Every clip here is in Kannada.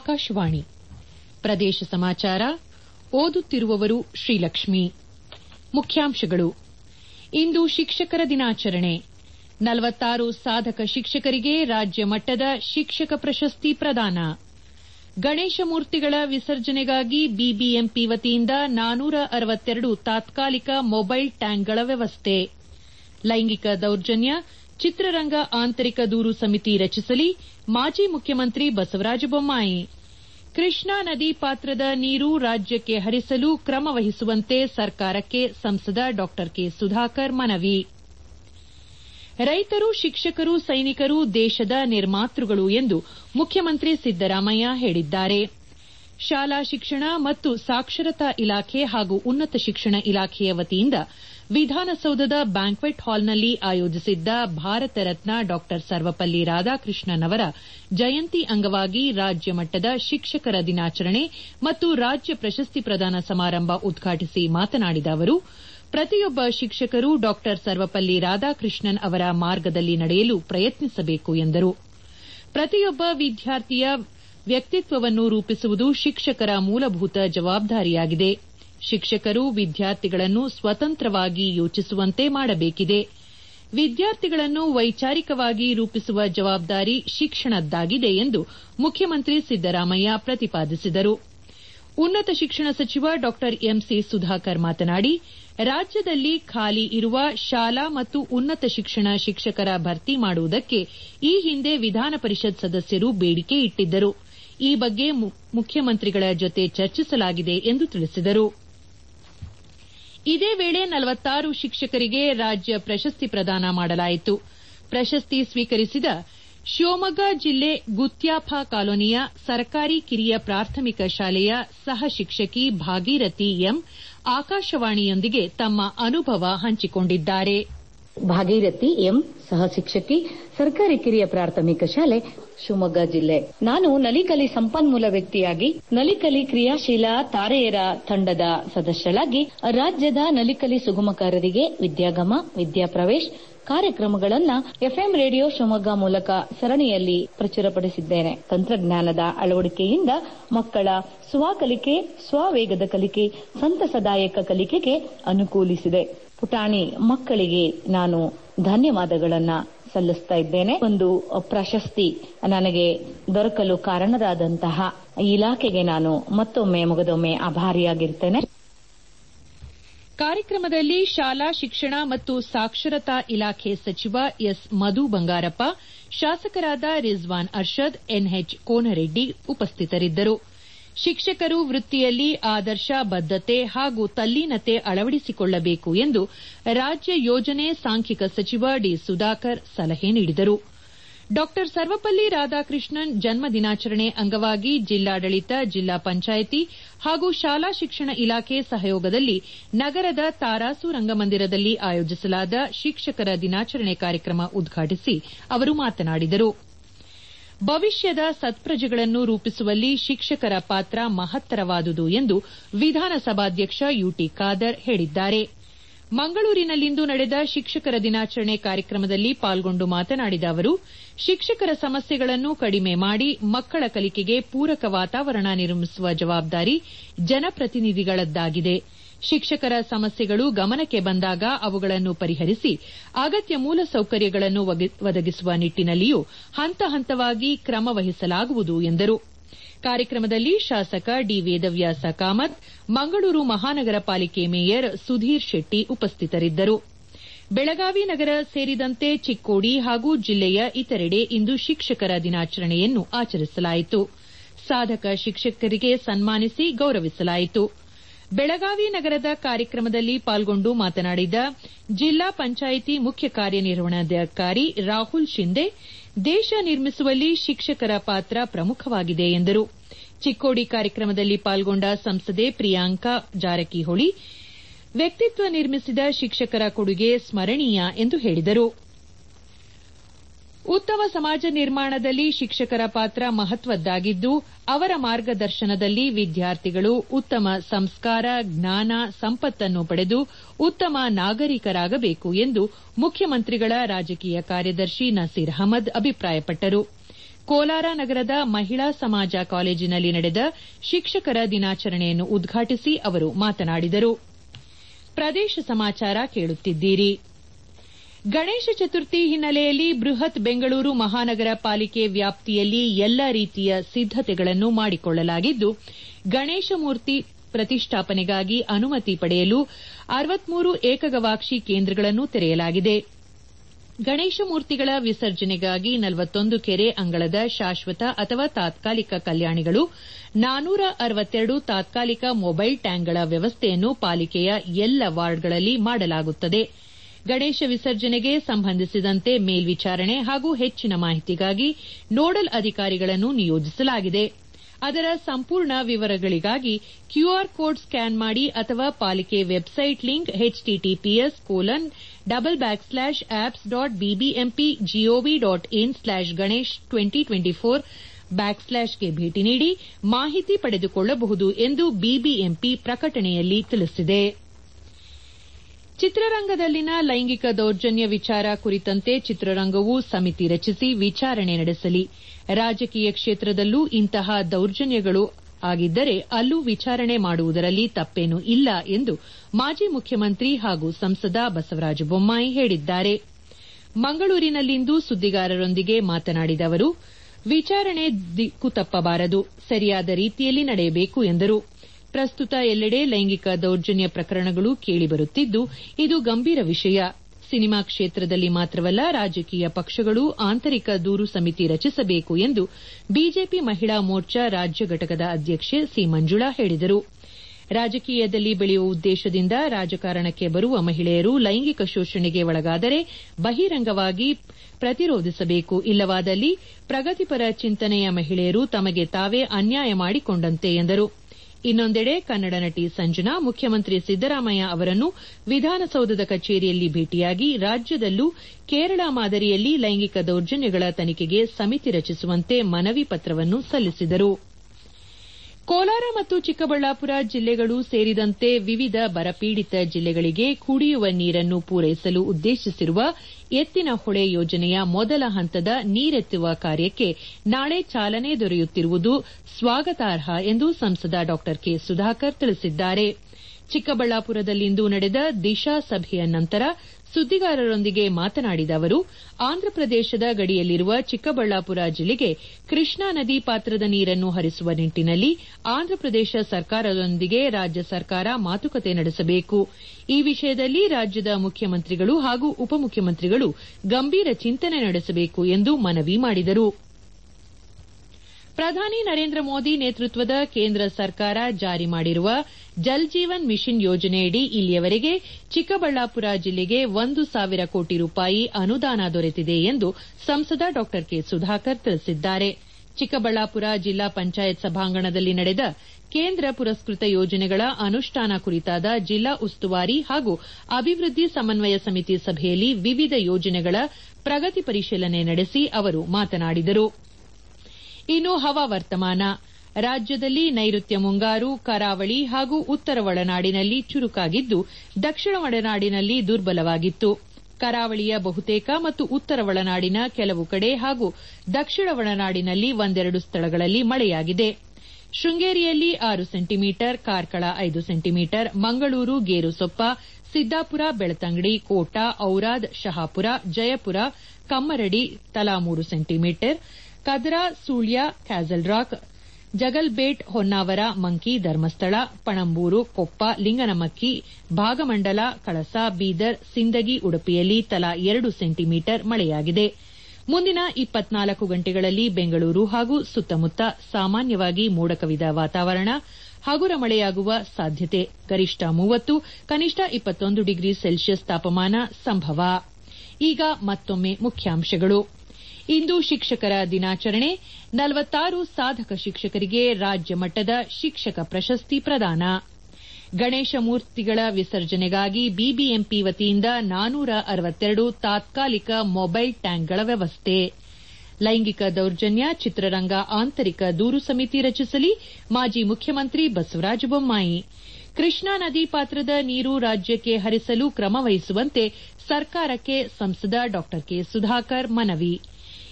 ಆಕಾಶವಾಣಿ ಪ್ರದೇಶ ಸಮಾಚಾರ ಓದುತ್ತಿರುವವರು ಶ್ರೀಲಕ್ಷ್ಮಿ ಮುಖ್ಯಾಂಶಗಳು ಇಂದು ಶಿಕ್ಷಕರ ದಿನಾಚರಣೆ ನಲವತ್ತಾರು ಸಾಧಕ ಶಿಕ್ಷಕರಿಗೆ ರಾಜ್ಯ ಮಟ್ಟದ ಶಿಕ್ಷಕ ಪ್ರಶಸ್ತಿ ಪ್ರದಾನ ಗಣೇಶ ಮೂರ್ತಿಗಳ ವಿಸರ್ಜನೆಗಾಗಿ ಬಿಬಿಎಂಪಿ ವತಿಯಿಂದ ನಾನೂರ ಅರವತ್ತೆರಡು ತಾತ್ಕಾಲಿಕ ಮೊಬೈಲ್ ಟ್ಯಾಂಕ್ಗಳ ವ್ಯವಸ್ಥೆ ಲೈಂಗಿಕ ದೌರ್ಜನ್ಯ ಚಿತ್ರರಂಗ ಆಂತರಿಕ ದೂರು ಸಮಿತಿ ರಚಿಸಲಿ ಮಾಜಿ ಮುಖ್ಯಮಂತ್ರಿ ಬಸವರಾಜ ಬೊಮ್ಮಾಯಿ ಕೃಷ್ಣಾ ನದಿ ಪಾತ್ರದ ನೀರು ರಾಜ್ಯಕ್ಕೆ ಹರಿಸಲು ಕ್ರಮ ವಹಿಸುವಂತೆ ಸರ್ಕಾರಕ್ಕೆ ಸಂಸದ ಡಾ ಕೆ ಸುಧಾಕರ್ ಮನವಿ ರೈತರು ಶಿಕ್ಷಕರು ಸೈನಿಕರು ದೇಶದ ನಿರ್ಮಾತೃಗಳು ಎಂದು ಮುಖ್ಯಮಂತ್ರಿ ಸಿದ್ದರಾಮಯ್ಯ ಹೇಳಿದ್ದಾರೆ ಶಾಲಾ ಶಿಕ್ಷಣ ಮತ್ತು ಸಾಕ್ಷರತಾ ಇಲಾಖೆ ಹಾಗೂ ಉನ್ನತ ಶಿಕ್ಷಣ ಇಲಾಖೆಯ ವತಿಯಿಂದ ವಿಧಾನಸೌಧದ ಬ್ಯಾಂಕ್ವೆಟ್ ಹಾಲ್ನಲ್ಲಿ ಆಯೋಜಿಸಿದ್ದ ಭಾರತ ರತ್ನ ಡಾ ಸರ್ವಪಲ್ಲಿ ರಾಧಾಕೃಷ್ಣನ್ ಅವರ ಜಯಂತಿ ಅಂಗವಾಗಿ ರಾಜ್ಯ ಮಟ್ಟದ ಶಿಕ್ಷಕರ ದಿನಾಚರಣೆ ಮತ್ತು ರಾಜ್ಯ ಪ್ರಶಸ್ತಿ ಪ್ರದಾನ ಸಮಾರಂಭ ಉದ್ಘಾಟಿಸಿ ಮಾತನಾಡಿದ ಅವರು ಪ್ರತಿಯೊಬ್ಬ ಶಿಕ್ಷಕರು ಡಾ ಸರ್ವಪಲ್ಲಿ ರಾಧಾಕೃಷ್ಣನ್ ಅವರ ಮಾರ್ಗದಲ್ಲಿ ನಡೆಯಲು ಪ್ರಯತ್ನಿಸಬೇಕು ಎಂದರು ಪ್ರತಿಯೊಬ್ಬ ವಿದ್ಯಾರ್ಥಿಯ ವ್ಯಕ್ತಿತ್ವವನ್ನು ರೂಪಿಸುವುದು ಶಿಕ್ಷಕರ ಮೂಲಭೂತ ಜವಾಬ್ದಾರಿಯಾಗಿದೆ ಶಿಕ್ಷಕರು ವಿದ್ಯಾರ್ಥಿಗಳನ್ನು ಸ್ವತಂತ್ರವಾಗಿ ಯೋಚಿಸುವಂತೆ ಮಾಡಬೇಕಿದೆ ವಿದ್ಯಾರ್ಥಿಗಳನ್ನು ವೈಚಾರಿಕವಾಗಿ ರೂಪಿಸುವ ಜವಾಬ್ದಾರಿ ಶಿಕ್ಷಣದ್ದಾಗಿದೆ ಎಂದು ಮುಖ್ಯಮಂತ್ರಿ ಸಿದ್ದರಾಮಯ್ಯ ಪ್ರತಿಪಾದಿಸಿದರು ಉನ್ನತ ಶಿಕ್ಷಣ ಸಚಿವ ಡಾ ಎಂಸಿ ಸುಧಾಕರ್ ಮಾತನಾಡಿ ರಾಜ್ಯದಲ್ಲಿ ಖಾಲಿ ಇರುವ ಶಾಲಾ ಮತ್ತು ಉನ್ನತ ಶಿಕ್ಷಣ ಶಿಕ್ಷಕರ ಭರ್ತಿ ಮಾಡುವುದಕ್ಕೆ ಈ ಹಿಂದೆ ವಿಧಾನ ಪರಿಷತ್ ಸದಸ್ಯರು ಬೇಡಿಕೆ ಇಟ್ಟಿದ್ದರು ಈ ಬಗ್ಗೆ ಮುಖ್ಯಮಂತ್ರಿಗಳ ಜೊತೆ ಚರ್ಚಿಸಲಾಗಿದೆ ಎಂದು ತಿಳಿಸಿದರು ಇದೇ ವೇಳೆ ನಲವತ್ತಾರು ಶಿಕ್ಷಕರಿಗೆ ರಾಜ್ಯ ಪ್ರಶಸ್ತಿ ಪ್ರದಾನ ಮಾಡಲಾಯಿತು ಪ್ರಶಸ್ತಿ ಸ್ವೀಕರಿಸಿದ ಶಿವಮೊಗ್ಗ ಜಿಲ್ಲೆ ಗುತ್ಯಾಫ ಕಾಲೋನಿಯ ಸರ್ಕಾರಿ ಕಿರಿಯ ಪ್ರಾಥಮಿಕ ಶಾಲೆಯ ಸಹ ಶಿಕ್ಷಕಿ ಭಾಗೀರಥಿ ಎಂ ಆಕಾಶವಾಣಿಯೊಂದಿಗೆ ತಮ್ಮ ಅನುಭವ ಹಂಚಿಕೊಂಡಿದ್ದಾರೆ ಭಾಗೀರಥಿ ಎಂ ಸಹ ಶಿಕ್ಷಕಿ ಸರ್ಕಾರಿ ಕಿರಿಯ ಪ್ರಾಥಮಿಕ ಶಾಲೆ ಶಿವಮೊಗ್ಗ ಜಿಲ್ಲೆ ನಾನು ನಲಿಕಲಿ ಸಂಪನ್ಮೂಲ ವ್ಯಕ್ತಿಯಾಗಿ ನಲಿಕಲಿ ಕ್ರಿಯಾಶೀಲ ತಾರೆಯರ ತಂಡದ ಸದಸ್ಯಳಾಗಿ ರಾಜ್ಯದ ನಲಿಕಲಿ ಸುಗಮಕಾರರಿಗೆ ವಿದ್ಯಾಗಮ ವಿದ್ಯಾಪ್ರವೇಶ್ ಕಾರ್ಯಕ್ರಮಗಳನ್ನ ಎಫ್ಎಂ ರೇಡಿಯೋ ಶಿವಮೊಗ್ಗ ಮೂಲಕ ಸರಣಿಯಲ್ಲಿ ಪ್ರಚುರಪಡಿಸಿದ್ದೇನೆ ತಂತ್ರಜ್ಞಾನದ ಅಳವಡಿಕೆಯಿಂದ ಮಕ್ಕಳ ಸ್ವಕಲಿಕೆ ಸ್ವವೇಗದ ಕಲಿಕೆ ಸಂತಸದಾಯಕ ಕಲಿಕೆಗೆ ಅನುಕೂಲಿಸಿದೆ ಪುಟಾಣಿ ಮಕ್ಕಳಿಗೆ ನಾನು ಧನ್ಯವಾದಗಳನ್ನ ಸಲ್ಲಿಸ್ತಾ ಇದ್ದೇನೆ ಒಂದು ಪ್ರಶಸ್ತಿ ನನಗೆ ದೊರಕಲು ಕಾರಣರಾದಂತಹ ಇಲಾಖೆಗೆ ನಾನು ಮತ್ತೊಮ್ಮೆ ಮುಗದೊಮ್ಮೆ ಆಭಾರಿಯಾಗಿರ್ತೇನೆ ಕಾರ್ಯಕ್ರಮದಲ್ಲಿ ಶಾಲಾ ಶಿಕ್ಷಣ ಮತ್ತು ಸಾಕ್ಷರತಾ ಇಲಾಖೆ ಸಚಿವ ಎಸ್ ಮಧು ಬಂಗಾರಪ್ಪ ಶಾಸಕರಾದ ರಿಜ್ವಾನ್ ಅರ್ಷದ್ ಎನ್ಎಚ್ ಕೋನರೆಡ್ಡಿ ಉಪಸ್ಥಿತರಿದ್ದರು ಶಿಕ್ಷಕರು ವೃತ್ತಿಯಲ್ಲಿ ಆದರ್ಶ ಬದ್ದತೆ ಹಾಗೂ ತಲ್ಲೀನತೆ ಅಳವಡಿಸಿಕೊಳ್ಳಬೇಕು ಎಂದು ರಾಜ್ಯ ಯೋಜನೆ ಸಾಂಖ್ಯಿಕ ಸಚಿವ ಡಿ ಸುಧಾಕರ್ ಸಲಹೆ ನೀಡಿದರು ಡಾ ಸರ್ವಪಲ್ಲಿ ರಾಧಾಕೃಷ್ಣನ್ ಜನ್ಮ ದಿನಾಚರಣೆ ಅಂಗವಾಗಿ ಜಿಲ್ಲಾಡಳಿತ ಜಿಲ್ಲಾ ಪಂಚಾಯಿತಿ ಹಾಗೂ ಶಾಲಾ ಶಿಕ್ಷಣ ಇಲಾಖೆ ಸಹಯೋಗದಲ್ಲಿ ನಗರದ ತಾರಾಸು ರಂಗಮಂದಿರದಲ್ಲಿ ಆಯೋಜಿಸಲಾದ ಶಿಕ್ಷಕರ ದಿನಾಚರಣೆ ಕಾರ್ಯಕ್ರಮ ಉದ್ಘಾಟಿಸಿ ಅವರು ಮಾತನಾಡಿದರು ಭವಿಷ್ಯದ ಸತ್ಪ್ರಜೆಗಳನ್ನು ರೂಪಿಸುವಲ್ಲಿ ಶಿಕ್ಷಕರ ಪಾತ್ರ ಮಹತ್ತರವಾದುದು ಎಂದು ವಿಧಾನಸಭಾಧ್ಯಕ್ಷ ಯುಟಿ ಖಾದರ್ ಹೇಳಿದ್ದಾರೆ ಮಂಗಳೂರಿನಲ್ಲಿಂದು ನಡೆದ ಶಿಕ್ಷಕರ ದಿನಾಚರಣೆ ಕಾರ್ಯಕ್ರಮದಲ್ಲಿ ಪಾಲ್ಗೊಂಡು ಮಾತನಾಡಿದ ಅವರು ಶಿಕ್ಷಕರ ಸಮಸ್ಯೆಗಳನ್ನು ಕಡಿಮೆ ಮಾಡಿ ಮಕ್ಕಳ ಕಲಿಕೆಗೆ ಪೂರಕ ವಾತಾವರಣ ನಿರ್ಮಿಸುವ ಜವಾಬ್ದಾರಿ ಜನಪ್ರತಿನಿಧಿಗಳದ್ದಾಗಿದೆ ಶಿಕ್ಷಕರ ಸಮಸ್ಯೆಗಳು ಗಮನಕ್ಕೆ ಬಂದಾಗ ಅವುಗಳನ್ನು ಪರಿಹರಿಸಿ ಅಗತ್ಯ ಮೂಲಸೌಕರ್ಯಗಳನ್ನು ಒದಗಿಸುವ ನಿಟ್ಟನಲ್ಲಿಯೂ ಹಂತ ಹಂತವಾಗಿ ಕ್ರಮ ವಹಿಸಲಾಗುವುದು ಎಂದರು ಕಾರ್ಯಕ್ರಮದಲ್ಲಿ ಶಾಸಕ ಡಿ ವೇದವ್ಯಾಸ ಕಾಮತ್ ಮಂಗಳೂರು ಮಹಾನಗರ ಪಾಲಿಕೆ ಮೇಯರ್ ಸುಧೀರ್ ಶೆಟ್ಟಿ ಉಪಸ್ಥಿತರಿದ್ದರು ಬೆಳಗಾವಿ ನಗರ ಸೇರಿದಂತೆ ಚಿಕ್ಕೋಡಿ ಹಾಗೂ ಜಿಲ್ಲೆಯ ಇತರೆಡೆ ಇಂದು ಶಿಕ್ಷಕರ ದಿನಾಚರಣೆಯನ್ನು ಆಚರಿಸಲಾಯಿತು ಸಾಧಕ ಶಿಕ್ಷಕರಿಗೆ ಸನ್ಮಾನಿಸಿ ಗೌರವಿಸಲಾಯಿತು ಬೆಳಗಾವಿ ನಗರದ ಕಾರ್ಯಕ್ರಮದಲ್ಲಿ ಪಾಲ್ಗೊಂಡು ಮಾತನಾಡಿದ ಜಿಲ್ಲಾ ಪಂಚಾಯಿತಿ ಮುಖ್ಯ ಕಾರ್ಯನಿರ್ವಹಣಾಧಿಕಾರಿ ರಾಹುಲ್ ಶಿಂದೆ ದೇಶ ನಿರ್ಮಿಸುವಲ್ಲಿ ಶಿಕ್ಷಕರ ಪಾತ್ರ ಪ್ರಮುಖವಾಗಿದೆ ಎಂದರು ಚಿಕ್ಕೋಡಿ ಕಾರ್ಯಕ್ರಮದಲ್ಲಿ ಪಾಲ್ಗೊಂಡ ಸಂಸದೆ ಪ್ರಿಯಾಂಕಾ ಜಾರಕಿಹೊಳಿ ವ್ಯಕ್ತಿತ್ವ ನಿರ್ಮಿಸಿದ ಶಿಕ್ಷಕರ ಕೊಡುಗೆ ಸ್ಮರಣೀಯ ಎಂದು ಹೇಳಿದರು ಉತ್ತಮ ಸಮಾಜ ನಿರ್ಮಾಣದಲ್ಲಿ ಶಿಕ್ಷಕರ ಪಾತ್ರ ಮಹತ್ವದ್ದಾಗಿದ್ದು ಅವರ ಮಾರ್ಗದರ್ಶನದಲ್ಲಿ ವಿದ್ಯಾರ್ಥಿಗಳು ಉತ್ತಮ ಸಂಸ್ಕಾರ ಜ್ಞಾನ ಸಂಪತ್ತನ್ನು ಪಡೆದು ಉತ್ತಮ ನಾಗರಿಕರಾಗಬೇಕು ಎಂದು ಮುಖ್ಯಮಂತ್ರಿಗಳ ರಾಜಕೀಯ ಕಾರ್ಯದರ್ಶಿ ನಸೀರ್ ಅಹಮದ್ ಅಭಿಪ್ರಾಯಪಟ್ಟರು ಕೋಲಾರ ನಗರದ ಮಹಿಳಾ ಸಮಾಜ ಕಾಲೇಜಿನಲ್ಲಿ ನಡೆದ ಶಿಕ್ಷಕರ ದಿನಾಚರಣೆಯನ್ನು ಉದ್ಘಾಟಿಸಿ ಅವರು ಮಾತನಾಡಿದರು ಪ್ರದೇಶ ಸಮಾಚಾರ ಕೇಳುತ್ತಿದ್ದೀರಿ ಗಣೇಶ ಚತುರ್ಥಿ ಹಿನ್ನೆಲೆಯಲ್ಲಿ ಬೃಹತ್ ಬೆಂಗಳೂರು ಮಹಾನಗರ ಪಾಲಿಕೆ ವ್ಯಾಪ್ತಿಯಲ್ಲಿ ಎಲ್ಲ ರೀತಿಯ ಸಿದ್ದತೆಗಳನ್ನು ಮಾಡಿಕೊಳ್ಳಲಾಗಿದ್ದು ಗಣೇಶ ಮೂರ್ತಿ ಪ್ರತಿಷ್ಠಾಪನೆಗಾಗಿ ಅನುಮತಿ ಪಡೆಯಲು ಅರವತ್ಮೂರು ಏಕಗವಾಕ್ಷಿ ಕೇಂದ್ರಗಳನ್ನು ತೆರೆಯಲಾಗಿದೆ ಗಣೇಶ ಮೂರ್ತಿಗಳ ವಿಸರ್ಜನೆಗಾಗಿ ನಲವತ್ತೊಂದು ಕೆರೆ ಅಂಗಳದ ಶಾಶ್ವತ ಅಥವಾ ತಾತ್ಕಾಲಿಕ ಕಲ್ಯಾಣಿಗಳು ನಾನೂರ ಅರವತ್ತೆರಡು ತಾತ್ಕಾಲಿಕ ಮೊಬೈಲ್ ಟ್ಯಾಂಕ್ಗಳ ವ್ಯವಸ್ಥೆಯನ್ನು ಪಾಲಿಕೆಯ ಎಲ್ಲ ವಾರ್ಡ್ಗಳಲ್ಲಿ ಮಾಡಲಾಗುತ್ತದೆ ಗಣೇಶ ವಿಸರ್ಜನೆಗೆ ಸಂಬಂಧಿಸಿದಂತೆ ಮೇಲ್ವಿಚಾರಣೆ ಹಾಗೂ ಹೆಚ್ಚಿನ ಮಾಹಿತಿಗಾಗಿ ನೋಡಲ್ ಅಧಿಕಾರಿಗಳನ್ನು ನಿಯೋಜಿಸಲಾಗಿದೆ ಅದರ ಸಂಪೂರ್ಣ ವಿವರಗಳಿಗಾಗಿ ಕ್ಯೂಆರ್ ಕೋಡ್ ಸ್ಕ್ಯಾನ್ ಮಾಡಿ ಅಥವಾ ಪಾಲಿಕೆ website link HTTPS colon double back slash apps dot BBMP GOV dot in slash Ganesh twenty twenty four back ಸ್ಲಾಶ್ಗೆ ಭೇಟಿ ನೀಡಿ ಮಾಹಿತಿ ಪಡೆದುಕೊಳ್ಳಬಹುದು ಎಂದು ಬಿಬಿಎಂಪಿ ಪ್ರಕಟಣೆಯಲ್ಲಿ ತಿಳಿಸಿದೆ ಚಿತ್ರರಂಗದಲ್ಲಿನ ಲೈಂಗಿಕ ದೌರ್ಜನ್ಯ ವಿಚಾರ ಕುರಿತಂತೆ ಚಿತ್ರರಂಗವು ಸಮಿತಿ ರಚಿಸಿ ವಿಚಾರಣೆ ನಡೆಸಲಿ ರಾಜಕೀಯ ಕ್ಷೇತ್ರದಲ್ಲೂ ಇಂತಹ ದೌರ್ಜನ್ಯಗಳು ಆಗಿದ್ದರೆ ಅಲ್ಲೂ ವಿಚಾರಣೆ ಮಾಡುವುದರಲ್ಲಿ ತಪ್ಪೇನೂ ಇಲ್ಲ ಎಂದು ಮಾಜಿ ಮುಖ್ಯಮಂತ್ರಿ ಹಾಗೂ ಸಂಸದ ಬಸವರಾಜ ಬೊಮ್ಮಾಯಿ ಹೇಳಿದ್ದಾರೆ ಮಂಗಳೂರಿನಲ್ಲಿಂದು ಸುದ್ದಿಗಾರರೊಂದಿಗೆ ಮಾತನಾಡಿದ ಅವರು ವಿಚಾರಣೆ ದಿಕ್ಕು ತಪ್ಪಬಾರದು ಸರಿಯಾದ ರೀತಿಯಲ್ಲಿ ನಡೆಯಬೇಕು ಎಂದರು ಪ್ರಸ್ತುತ ಎಲ್ಲೆಡೆ ಲೈಂಗಿಕ ದೌರ್ಜನ್ಯ ಪ್ರಕರಣಗಳು ಕೇಳಿಬರುತ್ತಿದ್ದು ಇದು ಗಂಭೀರ ವಿಷಯ ಸಿನಿಮಾ ಕ್ಷೇತ್ರದಲ್ಲಿ ಮಾತ್ರವಲ್ಲ ರಾಜಕೀಯ ಪಕ್ಷಗಳು ಆಂತರಿಕ ದೂರು ಸಮಿತಿ ರಚಿಸಬೇಕು ಎಂದು ಬಿಜೆಪಿ ಮಹಿಳಾ ಮೋರ್ಚಾ ರಾಜ್ಯ ಘಟಕದ ಅಧ್ಯಕ್ಷೆ ಸಿ ಮಂಜುಳಾ ಹೇಳಿದರು ರಾಜಕೀಯದಲ್ಲಿ ಬೆಳೆಯುವ ಉದ್ದೇಶದಿಂದ ರಾಜಕಾರಣಕ್ಕೆ ಬರುವ ಮಹಿಳೆಯರು ಲೈಂಗಿಕ ಶೋಷಣೆಗೆ ಒಳಗಾದರೆ ಬಹಿರಂಗವಾಗಿ ಪ್ರತಿರೋಧಿಸಬೇಕು ಇಲ್ಲವಾದಲ್ಲಿ ಪ್ರಗತಿಪರ ಚಿಂತನೆಯ ಮಹಿಳೆಯರು ತಮಗೆ ತಾವೇ ಅನ್ಯಾಯ ಮಾಡಿಕೊಂಡಂತೆ ಎಂದರು ಇನ್ನೊಂದೆಡೆ ಕನ್ನಡ ನಟಿ ಸಂಜನಾ ಮುಖ್ಯಮಂತ್ರಿ ಸಿದ್ದರಾಮಯ್ಯ ಅವರನ್ನು ವಿಧಾನಸೌಧದ ಕಚೇರಿಯಲ್ಲಿ ಭೇಟಿಯಾಗಿ ರಾಜ್ಯದಲ್ಲೂ ಕೇರಳ ಮಾದರಿಯಲ್ಲಿ ಲೈಂಗಿಕ ದೌರ್ಜನ್ಯಗಳ ತನಿಖೆಗೆ ಸಮಿತಿ ರಚಿಸುವಂತೆ ಮನವಿ ಪತ್ರವನ್ನು ಸಲ್ಲಿಸಿದರು ಕೋಲಾರ ಮತ್ತು ಚಿಕ್ಕಬಳ್ಳಾಪುರ ಜಿಲ್ಲೆಗಳು ಸೇರಿದಂತೆ ವಿವಿಧ ಬರಪೀಡಿತ ಜಿಲ್ಲೆಗಳಿಗೆ ಕುಡಿಯುವ ನೀರನ್ನು ಪೂರೈಸಲು ಉದ್ದೇಶಿಸಿರುವ ಎತ್ತಿನ ಹೊಳೆ ಯೋಜನೆಯ ಮೊದಲ ಹಂತದ ನೀರೆತ್ತುವ ಕಾರ್ಯಕ್ಕೆ ನಾಳೆ ಚಾಲನೆ ದೊರೆಯುತ್ತಿರುವುದು ಸ್ವಾಗತಾರ್ಹ ಎಂದು ಸಂಸದ ಡಾ ಕೆ ಸುಧಾಕರ್ ತಿಳಿಸಿದ್ದಾರೆ ಚಿಕ್ಕಬಳ್ಳಾಪುರದಲ್ಲಿಂದು ನಡೆದ ದಿಶಾ ಸಭೆಯ ನಂತರ ಸುದ್ದಿಗಾರರೊಂದಿಗೆ ಮಾತನಾಡಿದ ಅವರು ಆಂಧ್ರಪ್ರದೇಶದ ಗಡಿಯಲ್ಲಿರುವ ಚಿಕ್ಕಬಳ್ಳಾಪುರ ಜಿಲ್ಲೆಗೆ ಕೃಷ್ಣಾ ನದಿ ಪಾತ್ರದ ನೀರನ್ನು ಹರಿಸುವ ನಿಟ್ಟಿನಲ್ಲಿ ಆಂಧ್ರಪ್ರದೇಶ ಸರ್ಕಾರದೊಂದಿಗೆ ರಾಜ್ಯ ಸರ್ಕಾರ ಮಾತುಕತೆ ನಡೆಸಬೇಕು ಈ ವಿಷಯದಲ್ಲಿ ರಾಜ್ಯದ ಮುಖ್ಯಮಂತ್ರಿಗಳು ಹಾಗೂ ಉಪಮುಖ್ಯಮಂತ್ರಿಗಳು ಗಂಭೀರ ಚಿಂತನೆ ನಡೆಸಬೇಕು ಎಂದು ಮನವಿ ಮಾಡಿದರು ಪ್ರಧಾನಿ ನರೇಂದ್ರ ಮೋದಿ ನೇತೃತ್ವದ ಕೇಂದ್ರ ಸರ್ಕಾರ ಜಾರಿ ಮಾಡಿರುವ ಜಲ್ ಜೀವನ್ ಮಿಷನ್ ಯೋಜನೆಯಡಿ ಇಲ್ಲಿಯವರೆಗೆ ಚಿಕ್ಕಬಳ್ಳಾಪುರ ಜಿಲ್ಲೆಗೆ ಒಂದು ಸಾವಿರ ಕೋಟಿ ರೂಪಾಯಿ ಅನುದಾನ ದೊರೆತಿದೆ ಎಂದು ಸಂಸದ ಡಾ ಕೆ ಸುಧಾಕರ್ ತಿಳಿಸಿದ್ದಾರೆ ಚಿಕ್ಕಬಳ್ಳಾಪುರ ಜಿಲ್ಲಾ ಪಂಚಾಯತ್ ಸಭಾಂಗಣದಲ್ಲಿ ನಡೆದ ಕೇಂದ್ರ ಪುರಸ್ಕೃತ ಯೋಜನೆಗಳ ಅನುಷ್ಠಾನ ಕುರಿತಾದ ಜಿಲ್ಲಾ ಉಸ್ತುವಾರಿ ಹಾಗೂ ಅಭಿವೃದ್ಧಿ ಸಮನ್ವಯ ಸಮಿತಿ ಸಭೆಯಲ್ಲಿ ವಿವಿಧ ಯೋಜನೆಗಳ ಪ್ರಗತಿ ಪರಿಶೀಲನೆ ನಡೆಸಿ ಅವರು ಮಾತನಾಡಿದರು ಇನ್ನು ಹವಾವರ್ತಮಾನ ರಾಜ್ಯದಲ್ಲಿ ನೈಋತ್ಯ ಮುಂಗಾರು ಕರಾವಳಿ ಹಾಗೂ ಉತ್ತರ ಒಳನಾಡಿನಲ್ಲಿ ಚುರುಕಾಗಿದ್ದು ದಕ್ಷಿಣ ಒಳನಾಡಿನಲ್ಲಿ ದುರ್ಬಲವಾಗಿತ್ತು ಕರಾವಳಿಯ ಬಹುತೇಕ ಮತ್ತು ಉತ್ತರ ಒಳನಾಡಿನ ಕೆಲವು ಕಡೆ ಹಾಗೂ ದಕ್ಷಿಣ ಒಳನಾಡಿನಲ್ಲಿ ಒಂದೆರಡು ಸ್ಥಳಗಳಲ್ಲಿ ಮಳೆಯಾಗಿದೆ ಶೃಂಗೇರಿಯಲ್ಲಿ ಆರು ಸೆಂಟಿಮೀಟರ್ ಕಾರ್ಕಳ ಐದು ಸೆಂಟಿಮೀಟರ್ ಮಂಗಳೂರು ಗೇರುಸೊಪ್ಪ ಸಿದ್ದಾಪುರ ಬೆಳ್ತಂಗಡಿ ಕೋಟಾ ಔರಾದ್ ಶಹಾಪುರ ಜಯಪುರ ಕಮ್ಮರಡಿ ತಲಾ ಮೂರು ಸೆಂಟಿಮೀಟರ್ ಕದ್ರಾ ಸುಳ್ಯ ಕ್ಯಾಸಲ್ರಾಕ್ ಜಗಲ್ಬೇಟ್ ಹೊನ್ನಾವರ ಮಂಕಿ ಧರ್ಮಸ್ಥಳ ಪಣಂಬೂರು ಕೊಪ್ಪ ಲಿಂಗನಮಕ್ಕಿ ಭಾಗಮಂಡಲ ಕಳಸಾ ಬೀದರ್ ಸಿಂದಗಿ ಉಡುಪಿಯಲ್ಲಿ ತಲಾ ಎರಡು ಸೆಂಟಿಮೀಟರ್ ಮಳೆಯಾಗಿದೆ ಮುಂದಿನ ಇಪ್ಪತ್ನಾಲ್ಕು ಗಂಟೆಗಳಲ್ಲಿ ಬೆಂಗಳೂರು ಹಾಗೂ ಸುತ್ತಮುತ್ತ ಸಾಮಾನ್ಯವಾಗಿ ಮೋಡ ಕವಿದ ವಾತಾವರಣ ಹಗುರ ಮಳೆಯಾಗುವ ಸಾಧ್ಯತೆ ಗರಿಷ್ಠ ಮೂವತ್ತು ಕನಿಷ್ಠ ಇಪ್ಪತ್ತೊಂದು ಡಿಗ್ರಿ ಸೆಲ್ಸಿಯಸ್ ತಾಪಮಾನ ಸಂಭವ ಈಗ ಮತ್ತೊಮ್ಮೆ ಮುಖ್ಯಾಂಶಗಳು ಇಂದು ಶಿಕ್ಷಕರ ದಿನಾಚರಣೆ ನಲವತ್ತಾರು ಸಾಧಕ ಶಿಕ್ಷಕರಿಗೆ ರಾಜ್ಯ ಮಟ್ಟದ ಶಿಕ್ಷಕ ಪ್ರಶಸ್ತಿ ಪ್ರದಾನ ಗಣೇಶ ಮೂರ್ತಿಗಳ ವಿಸರ್ಜನೆಗಾಗಿ ಬಿಬಿಎಂಪಿ ವತಿಯಿಂದ ನಾನೂರ ಅರವತ್ತೆರಡು ತಾತ್ಕಾಲಿಕ ಮೊಬೈಲ್ ಟ್ಯಾಂಕ್ಗಳ ವ್ಯವಸ್ಥೆ ಲೈಂಗಿಕ ದೌರ್ಜನ್ಯ ಚಿತ್ರರಂಗ ಆಂತರಿಕ ದೂರು ಸಮಿತಿ ರಚಿಸಲಿ ಮಾಜಿ ಮುಖ್ಯಮಂತ್ರಿ ಬಸವರಾಜ ಬೊಮ್ಮಾಯಿ ಕೃಷ್ಣಾ ನದಿ ಪಾತ್ರದ ನೀರು ರಾಜ್ಯಕ್ಕೆ ಹರಿಸಲು ಕ್ರಮ ವಹಿಸುವಂತೆ ಸರ್ಕಾರಕ್ಕೆ ಸಂಸದ ಡಾ ಕೆ ಸುಧಾಕರ್ ಮನವಿ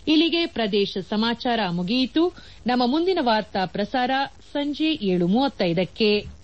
ಇಲ್ಲಿಗೆ ಪ್ರದೇಶ ಸಮಾಚಾರ ಮುಗಿಯಿತು ನಮ್ಮ ಮುಂದಿನ ವಾರ್ತಾ ಪ್ರಸಾರ ಸಂಜೆ ಏಳು ಮೂವತ್ತೈದಕ್ಕೆ